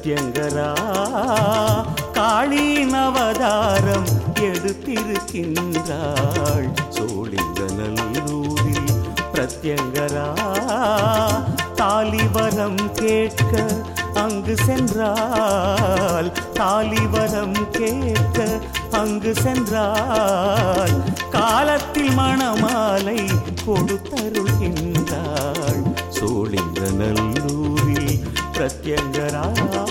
பிரத்யங்கரா காளியின் அவதாரம் எடுத்திருக்கின்றாள் சோழிங்கநல்லூரில் பிரத்யங்கரா தாலிவரம் கேட்க அங்கு சென்றால் தாலிவரம் கேட்க அங்கு சென்றால் காலத்தில் மணமாலை கொடுத்தருள்கின்றாள் சோழிங்கநல்லூரில் பிரத்யங்கரா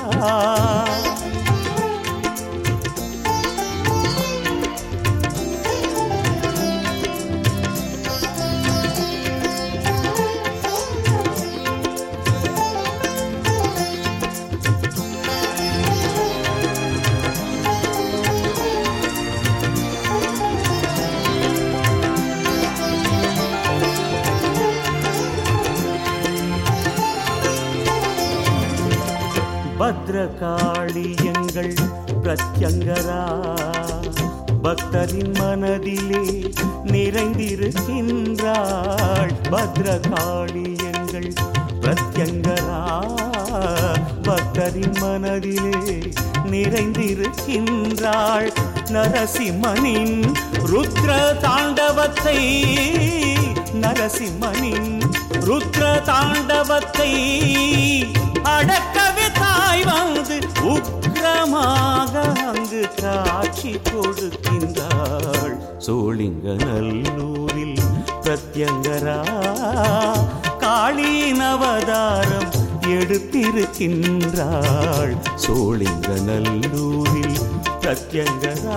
பத்ரகாளி எங்கள் பிரத்யங்கரா பக்தரின் மனதிலே நிறைந்திருக்கின்றாள் பத்ரகாளி எங்கள் பிரத்யங்கரா பக்தரின் மனதிலே நிறைந்திருக்கின்றாள் நரசிம்மனின் ருத்ர தாண்டவத்தை நரசிம்மனின் ருத்ர தாண்டவத்தை அடக்கவே தாய் வந்து உக்கிரமாக அங்கு காட்சி கொடுக்கின்றாள் சோழிங்க நல்லூரில் பிரத்யங்கரா காளியின் அவதாரம் எடுத்திருக்கின்றாள் சோழிங்க நல்லூரில் பிரத்யங்கரா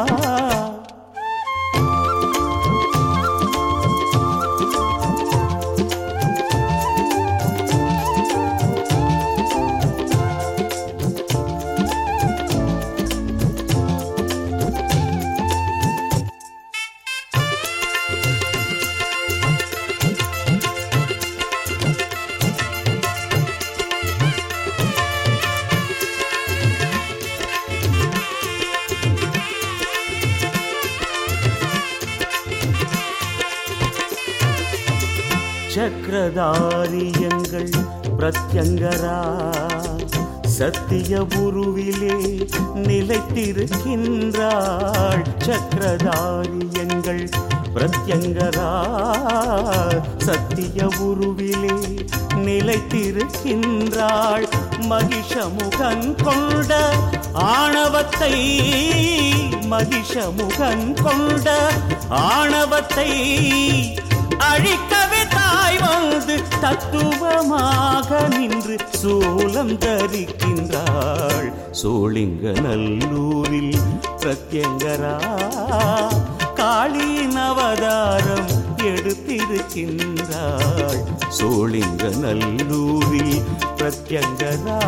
சக்கரதாரியங்கள் பிரத்யங்கரா சத்திய உருவிலே நிலைத்திருக்கின்றாள் சக்கரதாரியங்கள் பிரத்யங்கரா சத்திய உருவிலே நிலைத்திருக்கின்றாள் மகிஷமுகன் கொண்ட ஆணவத்தை மகிஷமுகன் கொண்ட ஆணவத்தை அழிக்கவே தாய் வந்து தத்துவமாக நின்று சூலம் தரிக்கின்றாள் சோழிங்க நல்லூரில் பிரத்யங்கரா காளியின் அவதாரம் எடுத்திருக்கின்றாள் சோழிங்க நல்லூரில் பிரத்யங்கரா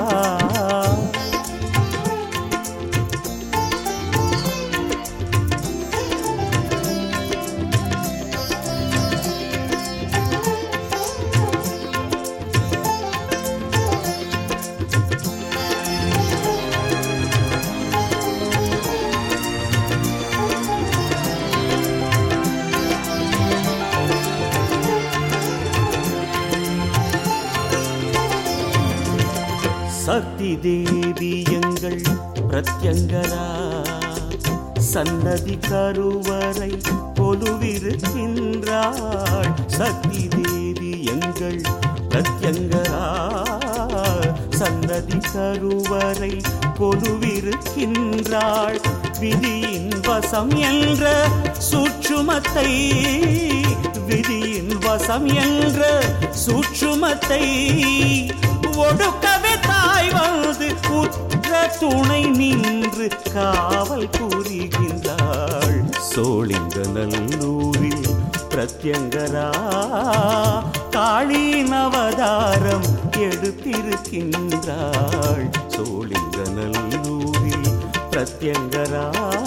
சக்தி தேவி எங்கள் பிரத்யங்கரா சன்னதி கருவறை கொலுவிருக்கின்றாள் சக்தி தேவி எங்கள் பிரத்யங்கரா சன்னதி கருவறை கொலுவிருக்கின்றாள் விதியின் வசம் என்ற சூட்சுமத்தை விதியின் வசம் என்ற சூட்சுமத்தை ஒடுக்கவே தாய் வந்து உற்ற துணை நின்று காவல் புரிகின்றாள் சோழிங்க நல்லூரில் பிரத்யங்கரா காளியின் அவதாரம் எடுத்திருக்கின்றாள் சோழிங்க நல்லூரில் பிரத்யங்கரா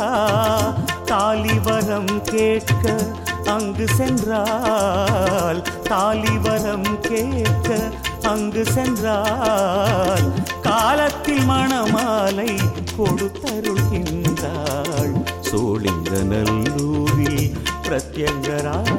தாலிவரம் கேட்க அங்கு சென்றால் தாலிவரம் கேட்க அங்கு சென்றால் காலத்தில் மணமாலை கொடுத்தருள்கின்றாள் சோழிங்க நல்லூரில் பிரத்யங்கரா